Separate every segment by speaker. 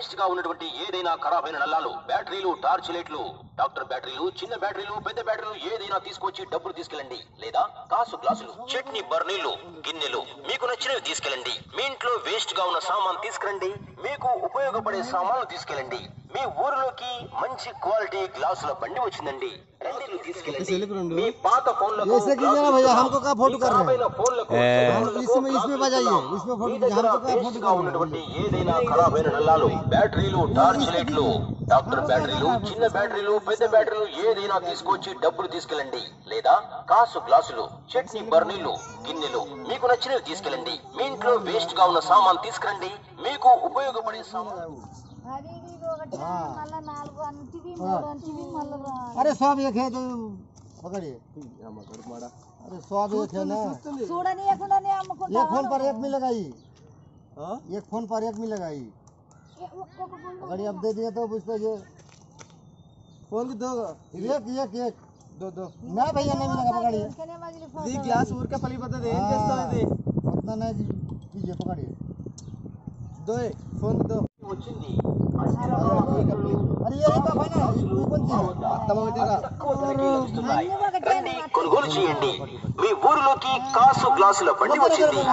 Speaker 1: waste గా ఉన్నటువంటి ఏదైనా ఖరాబ్ అయిన నల్లాలు బ్యాటరీలు టార్చ్ లైట్లు డాక్టర్ బ్యాటరీలు చిన్న బ్యాటరీలు పెద్ద బ్యాటరీలు ఏదైనా తీసుకొచ్చి డబ్బులు తీసుకెళ్ళండి లేదా కాసు గ్లాసులు చట్నీ బర్నీలు గిన్నెలు మీకు నచ్చినవి తీసుకెళ్ళండి మీ ఇంట్లో వేస్ట్ గా ఉన్న సామాన్ తీసుకురండి మీకు ఉపయోగపడే సామాన్లు తీసుకెళ్ళండి మీ ఊరిలోకి మంచి క్వాలిటీ గ్లాసుల బండి వచ్చిందండి రండి తీసుకెళ్ళండి మీ పాత ఫోన్లకు
Speaker 2: ऐसे कीजिए ना भैया हमको क्या फोटो कर रहे हैं
Speaker 1: ఫోన్లకు
Speaker 2: इसमें इसमें बजाइए इसमें फोटो कीजिए हमको क्या फोटो
Speaker 1: గా
Speaker 2: कर रहे
Speaker 1: ఉన్నటువంటి ఏదైనా ఖరాబ్ అయిన నల్లాలు బ్యాటరీలు టార్చ్ లైట్లు డాక్టర్ బ్యాటరీలు చిన్న బ్యాటరీలు పెద్ద బ్యాటరీలు ఏదైనా తీసుకొచ్చి డబ్బులు తీసుకెళ్ళండి లేదా కాసు గ్లాసులు చట్నీ బర్నీలు గిన్నెలు మీకు నచ్చినవి తీసుకెళ్ళండి మీ ఇంట్లో వేస్ట్ గా ఉన్న సామాన్ తీసుకురండి మీకు ఉపయోగపడే సామాన్
Speaker 3: అది ఇది ఒకటి మళ్ళా నాలుగు అంటివి మూడు అంటివి మళ్ళా
Speaker 2: हैं अरे सब एक है तो पकड़िए अरे सब एक है ना
Speaker 3: చూడనీయకుండానే అమ్ముకుంటా
Speaker 2: एक फोन पर एक मिलेगा ही एक फोन पर एक मिलेगा ही
Speaker 3: ఒక్కొక్క గుండు
Speaker 2: पकड़िए अब दे दिए तो उसको ये
Speaker 4: फोन की दो
Speaker 2: एक एक एक
Speaker 4: दो दो
Speaker 2: ना भैया नहीं मिलेगा पकड़िए
Speaker 3: వెనకనే మగిలి
Speaker 4: ఇది గ్లాస్ ఊరికే పలిపోతుంది ఏం చేస్తావు ఇది
Speaker 2: उतना नहीं कीजिए पकड़िए
Speaker 4: దో ఫోన్ దో
Speaker 1: వచ్చింది
Speaker 2: अरे ये ही पापा ना ये कौन सी है
Speaker 4: అర్థమవుతుందిగా
Speaker 1: తక్కువ ధరకే లభిస్తున్నాయి రండి కొనుగోలు చేయండి మీ ఊరిలోకి కాసు గ్లాసుల బండి వచ్చింది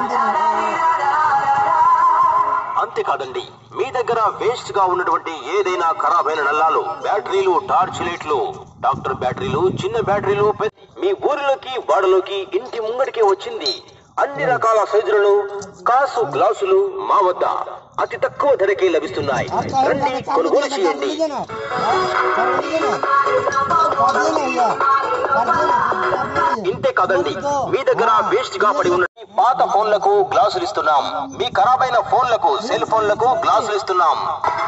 Speaker 1: అంతేకాదండి మీ దగ్గర వేస్ట్ గా ఉన్నటువంటి ఏదైనా ఖరాబ్ అయిన నల్లాలు బ్యాటరీలు టార్చ్ లైట్లు డాక్టర్ బ్యాటరీలు చిన్న బ్యాటరీలు పెద్ద- మీ ఊరిలోకి వాడలోకి ఇంటి ముంగడికే వచ్చింది అన్ని రకాల సైజులలో కాసు గ్లాసులు మా వద్ద అతి తక్కువ ధరకే లభిస్తున్నాయి రండి కొనుగోలు చేయండి
Speaker 2: लीजिए ना कर लीजिए ना कर दिए ना भैया कर दिए ना कर लीजिए
Speaker 1: ఇంతే కాదండి మీ దగ్గర వేస్ట్ గా పడి ఉన్న ఈ పాత ఫోన్లకు గ్లాసులు ఇస్తున్నాం మీ ఖరాబైన ఫోన్లకు సెల్ ఫోన్లకు గ్లాసులు ఇస్తున్నాం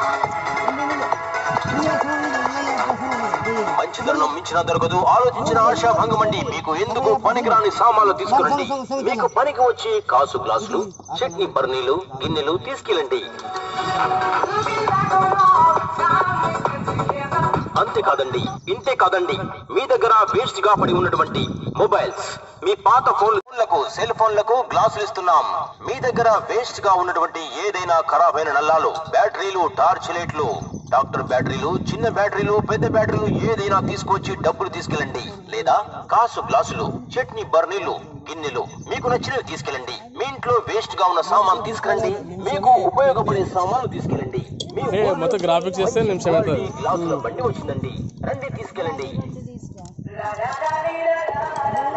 Speaker 1: మంచి ధరను మించిన దొరకదు ఆలోచించిన ఆశా భంగమండి మీకు ఎందుకు పనికిరాని సామాన్లు తీసుకురండి మీకు పనికి వచ్చి కాసు గ్లాసులు చట్నీ బర్నీలు గిన్నెలు తీసుకెళ్ళండి అంతేకాదండి ఇంతే కాదండి మీ దగ్గర వేస్ట్ గా పడి ఉన్నటువంటి మొబైల్స్ మీ పాత ఫోన్లకు సెల్ ఫోన్లకు గ్లాసులు ఇస్తున్నాం మీ దగ్గర వేస్ట్ గా ఉన్నటువంటి ఏదైనా ఖరాబ్ అయిన నల్లాలు బ్యాటరీలు టార్చ్ లైట్లు డాక్టర్ బ్యాటరీలు చిన్న బ్యాటరీలు పెద్ద బ్యాటరీలు ఏదైనా తీసుకొచ్చి డబ్బులు తీసుకెళ్ళండి లేదా కాసు గ్లాసులు చట్నీ బర్నీలు గిన్నెలు మీకు నచ్చినవి తీసుకెళ్ళండి మీ ఇంట్లో వేస్ట్ గా ఉన్న సామాన్ తీసుకురండి మీకు ఉపయోగపడే సామాన్లు తీసుకెళ్ళండి మీ
Speaker 5: మొత్తం గ్రాఫిక్స్ చేస్తే నిమిషం అవుతుంది
Speaker 1: గ్లాసుల బండి వచ్చిందండి రండి తీసుకెళ్ళండి
Speaker 3: తీసుకురా